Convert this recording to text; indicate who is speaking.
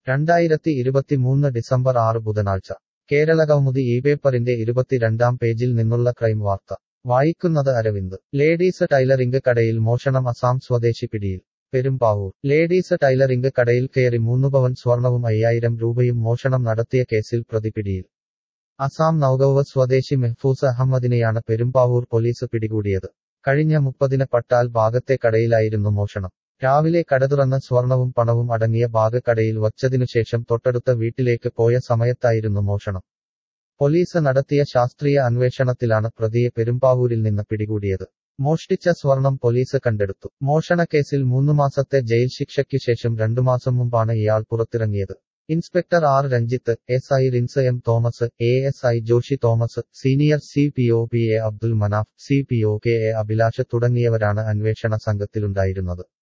Speaker 1: രണ്ടായിരത്തി ഇരുപത്തിമൂന്ന് ഡിസംബർ ആറ് ബുധനാഴ്ച കേരള കൗമുദി ഈ പേപ്പറിന്റെ ഇരുപത്തിരണ്ടാം പേജിൽ നിന്നുള്ള ക്രൈം വാർത്ത വായിക്കുന്നത് അരവിന്ദ് ലേഡീസ് ടൈലറിംഗ് കടയിൽ മോഷണം അസാം സ്വദേശി പിടിയിൽ പെരുമ്പാവൂർ ലേഡീസ് ടൈലറിംഗ് കടയിൽ കയറി മൂന്ന് പവൻ സ്വർണവും അയ്യായിരം രൂപയും മോഷണം നടത്തിയ കേസിൽ പ്രതി പിടിയിൽ അസാം നൌഗൌവ് സ്വദേശി മെഹ്ഫൂസ് അഹമ്മദിനെയാണ് പെരുമ്പാവൂർ പോലീസ് പിടികൂടിയത് കഴിഞ്ഞ മുപ്പതിന് പട്ടാൽ ഭാഗത്തെ കടയിലായിരുന്നു മോഷണം രാവിലെ കട തുറന്ന് സ്വർണവും പണവും അടങ്ങിയ ബാഗ് കടയിൽ വച്ചതിനുശേഷം തൊട്ടടുത്ത വീട്ടിലേക്ക് പോയ സമയത്തായിരുന്നു മോഷണം പോലീസ് നടത്തിയ ശാസ്ത്രീയ അന്വേഷണത്തിലാണ് പ്രതിയെ പെരുമ്പാവൂരിൽ നിന്ന് പിടികൂടിയത് മോഷ്ടിച്ച സ്വർണം പോലീസ് കണ്ടെടുത്തു മോഷണക്കേസിൽ മൂന്നു മാസത്തെ ജയിൽ ശിക്ഷയ്ക്കു ശേഷം രണ്ടു മാസം മുമ്പാണ് ഇയാൾ പുറത്തിറങ്ങിയത് inspector R Ranjith S I Rins M Thomas A S I Joshi Thomas senior C P O P A Abdul Manaf C P O K A Abhilash തുടങ്ങിയവരാണ് അന്വേഷണ സംഘത്തിലുണ്ടായിരുന്നത്